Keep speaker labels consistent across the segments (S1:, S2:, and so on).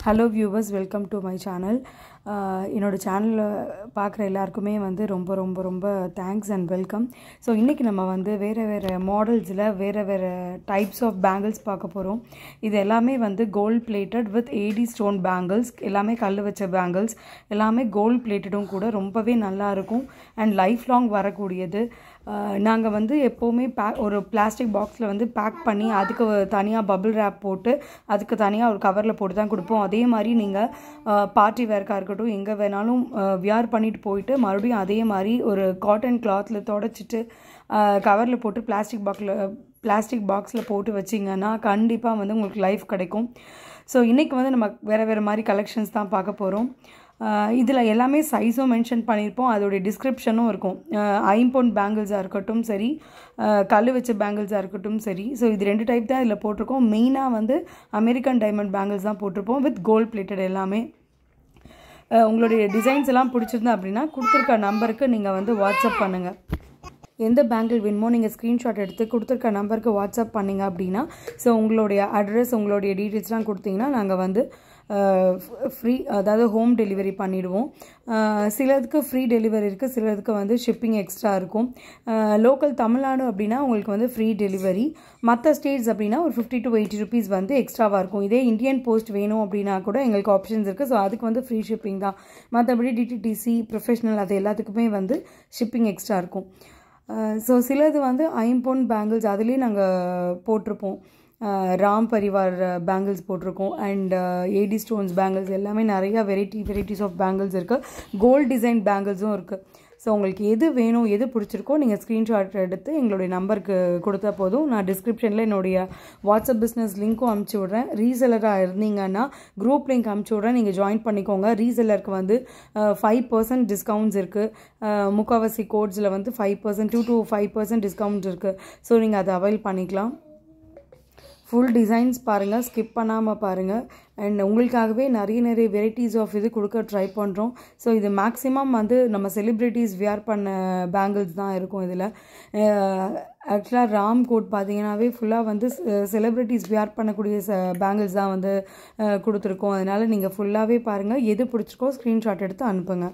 S1: Hello viewers welcome to my channel என்னோடய சேனலில் பார்க்குற எல்லாருக்குமே வந்து ரொம்ப ரொம்ப ரொம்ப தேங்க்ஸ் அண்ட் வெல்கம் ஸோ இன்றைக்கி நம்ம வந்து வேறு வேறு மாடல்ஸில் வேறு வேறு டைப்ஸ் ஆஃப் பேங்கிள்ஸ் பார்க்க போகிறோம் இது எல்லாமே வந்து gold plated with AD stone bangles எல்லாமே கல் வச்ச பேங்கிள்ஸ் எல்லாமே கோல்ட் பிளேட்டடும் கூட ரொம்பவே நல்லா இருக்கும் அண்ட் லைஃப் லாங் வரக்கூடியது நாங்கள் வந்து எப்போவுமே பேக் ஒரு பிளாஸ்டிக் பாக்ஸில் வந்து பேக் பண்ணி அதுக்கு தனியாக பபிள் ரேப் போட்டு அதுக்கு தனியாக ஒரு கவரில் போட்டு தான் கொடுப்போம் அதே மாதிரி நீங்கள் பார்ட்டி வேர்க்காக இருக்கட்டும் எங்கே வேணாலும் வியர் பண்ணிட்டு போயிட்டு மறுபடியும் அதே மாதிரி ஒரு காட்டன் கிளாத்தில் தொடச்சிட்டு கவரில் போட்டு பிளாஸ்டிக் பாக்ஸில் பிளாஸ்டிக் பாக்ஸில் போட்டு வச்சிங்கன்னா கண்டிப்பாக வந்து உங்களுக்கு லைஃப் கிடைக்கும் ஸோ இன்றைக்கி வந்து நம்ம வேறு வேறு மாதிரி கலெக்ஷன்ஸ் தான் பார்க்க போகிறோம் இதில் எல்லாமே சைஸும் மென்ஷன் பண்ணியிருப்போம் அதோடைய டிஸ்கிரிப்ஷனும் இருக்கும் ஐம்பொன் பேங்கிள்ஸாக இருக்கட்டும் சரி கல் வச்ச பேங்கிள்ஸாக இருக்கட்டும் சரி ஸோ இது ரெண்டு டைப் தான் இதில் போட்டிருக்கோம் மெயினாக வந்து அமெரிக்கன் டைமண்ட் பேங்கிள்ஸ் தான் போட்டிருப்போம் வித் கோல்ட் பிளேட்டட் எல்லாமே உங்களுடைய டிசைன்ஸ் எல்லாம் பிடிச்சிருந்தா அப்படின்னா கொடுத்துருக்க நம்பருக்கு நீங்கள் வந்து வாட்ஸ்அப் பண்ணுங்கள் எந்த பேங்கிள் வேணுமோ நீங்கள் ஸ்க்ரீன்ஷாட் எடுத்து கொடுத்துருக்க நம்பருக்கு வாட்ஸ்அப் பண்ணிங்க அப்படின்னா ஸோ உங்களுடைய அட்ரஸ் உங்களுடைய டீட்டெயில்ஸ்லாம் கொடுத்தீங்கன்னா நாங்கள் வந்து ஃப்ரீ அதாவது ஹோம் டெலிவரி பண்ணிவிடுவோம் சிலதுக்கு ஃப்ரீ டெலிவரி இருக்குது சிலதுக்கு வந்து ஷிப்பிங் எக்ஸ்ட்ரா இருக்கும் லோக்கல் தமிழ்நாடு அப்படின்னா உங்களுக்கு வந்து ஃப்ரீ டெலிவரி மற்ற ஸ்டேட்ஸ் அப்படின்னா ஒரு ஃபிஃப்டி டு எயிட்டி ருபீஸ் வந்து எக்ஸ்ட்ராவாக இருக்கும் இதே இந்தியன் போஸ்ட் வேணும் அப்படின்னா கூட எங்களுக்கு ஆப்ஷன்ஸ் இருக்குது ஸோ அதுக்கு வந்து ஃப்ரீ ஷிப்பிங் தான் மற்றபடி டிடிடிசி ப்ரொஃபஷ்னல் அது எல்லாத்துக்குமே வந்து ஷிப்பிங் எக்ஸ்ட்ரா இருக்கும் ஸோ சிலது வந்து ஐம்பொன் பேங்கிள்ஸ் அதுலேயும் நாங்கள் போட்டிருப்போம் ராம் பரிவார் பேங்கிள்ஸ் போட்டிருக்கோம் அண்ட் ஏடி ஸ்டோன்ஸ் பேங்கிள்ஸ் எல்லாமே நிறையா வெரைட்டி வெரைட்டிஸ் ஆஃப் பேங்கிள்ஸ் இருக்குது கோல்ட் டிசைன் பேங்கிள்ஸும் இருக்குது ஸோ உங்களுக்கு எது வேணும் எது பிடிச்சிருக்கோ நீங்கள் ஸ்க்ரீன்ஷாட் எடுத்து எங்களுடைய நம்பருக்கு கொடுத்தா போதும் நான் டிஸ்கிரிப்ஷனில் என்னுடைய வாட்ஸ்அப் பிஸ்னஸ் லிங்க்கும் அமுச்சு விட்றேன் ரீசெலராக இருந்தீங்கன்னா குரூப் லிங்க் அமுச்சு விட்றேன் நீங்கள் ஜாயின் பண்ணிக்கோங்க ரீசெலருக்கு வந்து ஃபைவ் பர்சன்ட் டிஸ்கவுண்ட்ஸ் இருக்குது முக்காவாசி கோட்ஸில் வந்து five percent two to five percent discount இருக்குது ஸோ நீங்கள் அதை அவைல் பண்ணிக்கலாம் ஃபுல் டிசைன்ஸ் பாருங்கள் ஸ்கிப் பண்ணாமல் பாருங்கள் அண்ட் உங்களுக்காகவே நிறைய நிறைய வெரைட்டிஸ் ஆஃப் இது கொடுக்க ட்ரை பண்ணுறோம் ஸோ இது மேக்ஸிமம் வந்து நம்ம செலிப்ரிட்டிஸ் வியர் பண்ண பேங்கிள்ஸ் தான் இருக்கும் இதில் ஆக்சுவலாக ராம் கோட் பார்த்தீங்கன்னாவே ஃபுல்லாக வந்து செலிப்ரிட்டிஸ் வியர் பண்ணக்கூடிய ச பேங்கிள்ஸ் தான் வந்து கொடுத்துருக்கோம் அதனால் நீங்கள் ஃபுல்லாகவே பாருங்கள் எது பிடிச்சிருக்கோ ஸ்க்ரீன்ஷாட் எடுத்து அனுப்புங்க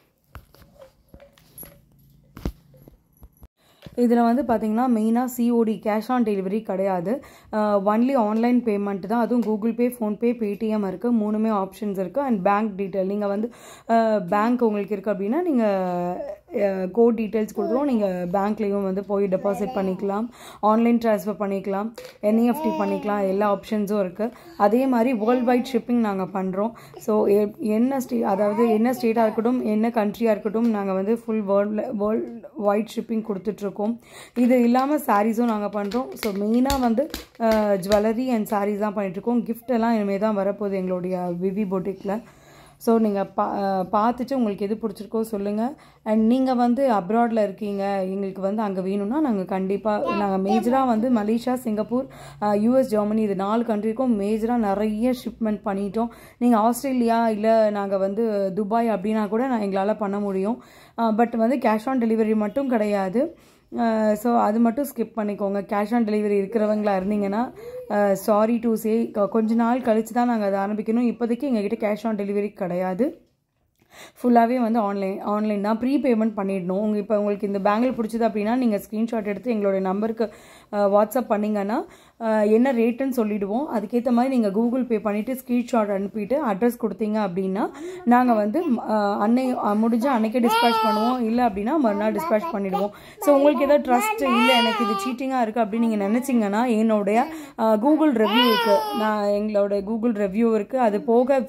S1: இதில் வந்து பார்த்திங்கன்னா மெயினாக சிஓடி கேஷ் ஆன் டெலிவரி கிடையாது ஒன்லி ஆன்லைன் பேமெண்ட் தான் அதுவும் கூகுள் பே ஃபோன்பே பேடிஎம் இருக்குது மூணுமே ஆப்ஷன்ஸ் இருக்குது அண்ட் பேங்க் டீட்டெயில் நீங்கள் வந்து பேங்க் உங்களுக்கு இருக்குது அப்படின்னா நீங்கள் கோட் டீட்டெயில்ஸ் கொடுத்துருவோம் நீங்கள் பேங்க்லேயும் வந்து போய் டெபாசிட் பண்ணிக்கலாம் ஆன்லைன் ட்ரான்ஸ்ஃபர் பண்ணிக்கலாம் என்இஎஃப்டி பண்ணிக்கலாம் எல்லா ஆப்ஷன்ஸும் இருக்குது அதே மாதிரி வேர்ல்ட் வைட் ஷிப்பிங் நாங்கள் பண்ணுறோம் ஸோ என்ன ஸ்டே அதாவது என்ன ஸ்டேட்டாக இருக்கட்டும் என்ன கண்ட்ரியாக இருக்கட்டும் நாங்கள் வந்து ஃபுல் வேர்ல்டில் வேர்ல்ட் வைட் ஷிப்பிங் கொடுத்துட்ருக்கோம் இது இல்லாமல் சாரீஸும் நாங்கள் பண்ணுறோம் ஸோ மெயினாக வந்து ஜுவல்லரி அண்ட் சாரீஸ் தான் பண்ணிகிட்ருக்கோம் கிஃப்ட் எல்லாம் இனிமேல் தான் வரப்போகுது எங்களுடைய விவி பொட்டிக்கில் ஸோ நீங்கள் பா பார்த்துட்டு உங்களுக்கு எது பிடிச்சிருக்கோ சொல்லுங்கள் அண்ட் நீங்கள் வந்து அப்ராடில் இருக்கீங்க எங்களுக்கு வந்து அங்கே வேணும்னா நாங்கள் கண்டிப்பாக நாங்கள் மேஜராக வந்து மலேசியா சிங்கப்பூர் யூஎஸ் ஜெர்மனி இது நாலு கண்ட்ரிக்கும் மேஜராக நிறைய ஷிப்மெண்ட் பண்ணிட்டோம் நீங்கள் ஆஸ்திரேலியா இல்லை நாங்கள் வந்து துபாய் அப்படின்னா கூட நான் எங்களால் பண்ண முடியும் பட் வந்து கேஷ் ஆன் டெலிவரி மட்டும் கிடையாது ஸோ அது மட்டும் ஸ்கிப் பண்ணிக்கோங்க கேஷ் ஆன் டெலிவரி இருக்கிறவங்களா இருந்தீங்கன்னா சாரி டு சே கொஞ்ச நாள் கழித்து தான் நாங்கள் அதை ஆரம்பிக்கணும் இப்போதைக்கு எங்ககிட்ட கேஷ் ஆன் டெலிவரி கிடையாது ஃபுல்லாகவே வந்து ஆன்லைன் ஆன்லைன் தான் ப்ரீ பேமெண்ட் பண்ணிடணும் உங்கள் இப்போ உங்களுக்கு இந்த பேங்கில் பிடிச்சது அப்படின்னா நீங்கள் ஸ்க்ரீன்ஷாட் எடுத்து எங்களுடைய நம்பருக்கு வாட்ஸ்அப் பண்ணிங்கன்னா என்ன ரேட்டுன்னு சொல்லிவிடுவோம் அதுக்கேற்ற மாதிரி நீங்கள் கூகுள் பே பண்ணிவிட்டு ஸ்க்ரீன்ஷாட் அனுப்பிட்டு அட்ரஸ் கொடுத்தீங்க அப்படின்னா நாங்கள் வந்து அன்னை முடிஞ்சால் அன்றைக்கே டிஸ்பேச் பண்ணுவோம் இல்லை அப்படின்னா மறுநாள் டிஸ்பேச் பண்ணிவிடுவோம் ஸோ உங்களுக்கு ஏதாவது ட்ரஸ்ட் இல்லை எனக்கு இது சீட்டிங்காக இருக்குது அப்படின்னு நீங்கள் நினச்சிங்கன்னா என்னுடைய கூகுள் ரிவ்யூ இருக்குது நான் எங்களோட கூகுள் ரிவ்யூ இருக்குது அது போக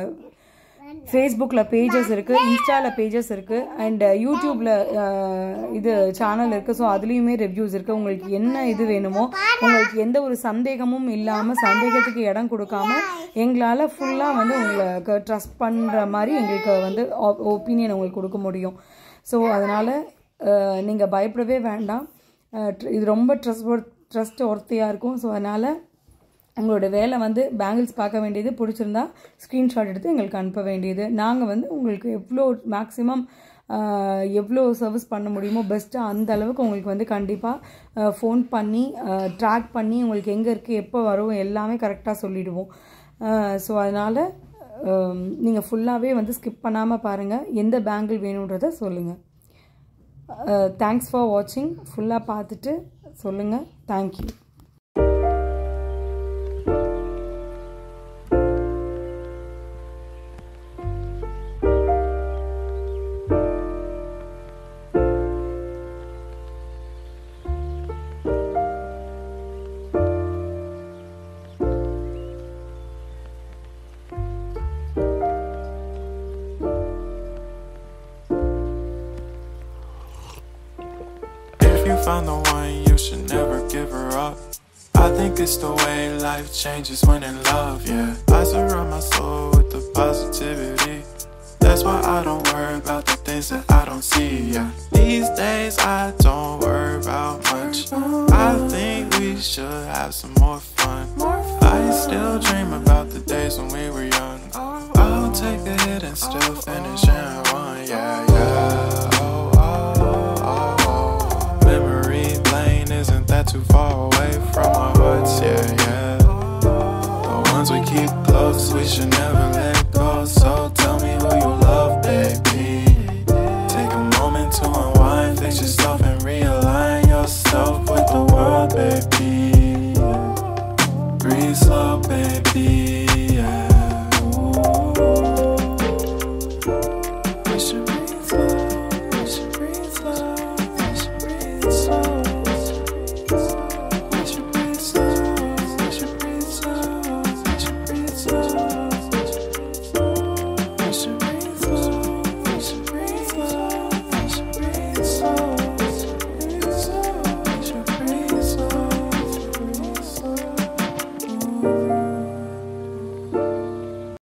S1: ஃபேஸ்புக்கில் பேஜஸ் இருக்குது இன்ஸ்டாவில் பேஜஸ் இருக்குது அண்ட் யூடியூப்பில் இது சேனல் இருக்குது ஸோ அதுலேயுமே ரிவ்யூஸ் இருக்குது உங்களுக்கு என்ன இது வேணுமோ உங்களுக்கு எந்த ஒரு சந்தேகமும் இல்லாமல் சந்தேகத்துக்கு இடம் கொடுக்காம எங்களால் ஃபுல்லாக வந்து உங்களுக்கு ட்ரஸ்ட் பண்ணுற மாதிரி எங்களுக்கு வந்து ஒப்பீனியன் உங்களுக்கு கொடுக்க முடியும் ஸோ அதனால் நீங்கள் பயப்படவே வேண்டாம் இது ரொம்ப ட்ரஸ்ட் ஒர்த் ட்ரஸ்ட் ஒர்த்தியாக இருக்கும் ஸோ அதனால் உங்களோட வேலை வந்து பேங்கிள்ஸ் பார்க்க வேண்டியது பிடிச்சிருந்தா ஸ்க்ரீன்ஷாட் எடுத்து எங்களுக்கு அனுப்ப வேண்டியது நாங்கள் வந்து உங்களுக்கு எவ்வளோ மேக்ஸிமம் எவ்வளோ சர்வீஸ் பண்ண முடியுமோ பெஸ்ட்டாக அந்த அளவுக்கு உங்களுக்கு வந்து கண்டிப்பாக ஃபோன் பண்ணி ட்ராக் பண்ணி உங்களுக்கு எங்கே இருக்குது எப்போ வரும் எல்லாமே கரெக்டாக சொல்லிவிடுவோம் ஸோ அதனால் நீங்கள் ஃபுல்லாகவே வந்து ஸ்கிப் பண்ணாமல் பாருங்கள் எந்த பேங்கிள் வேணுன்றதை சொல்லுங்கள் தேங்க்ஸ் ஃபார் வாட்சிங் ஃபுல்லாக பார்த்துட்டு சொல்லுங்கள் thank you
S2: If you found the one, you should never give her up. I think it's the way life changes when in love, yeah. I surround my soul with the positivity. That's why I don't worry about the things that I don't see, yeah. These days I don't worry about much. I think we should have some more fun. I still dream about the days when we were young. I'll take a hit and still finish and one, yeah, yeah. Oh, oh, oh, oh. Memory lane isn't that too far away from our hearts, yeah, yeah. The ones we keep close, we should never let go. So tell me who you love, baby. Take a moment to unwind, fix yourself and realign yourself with the world, baby. Breathe slow, baby.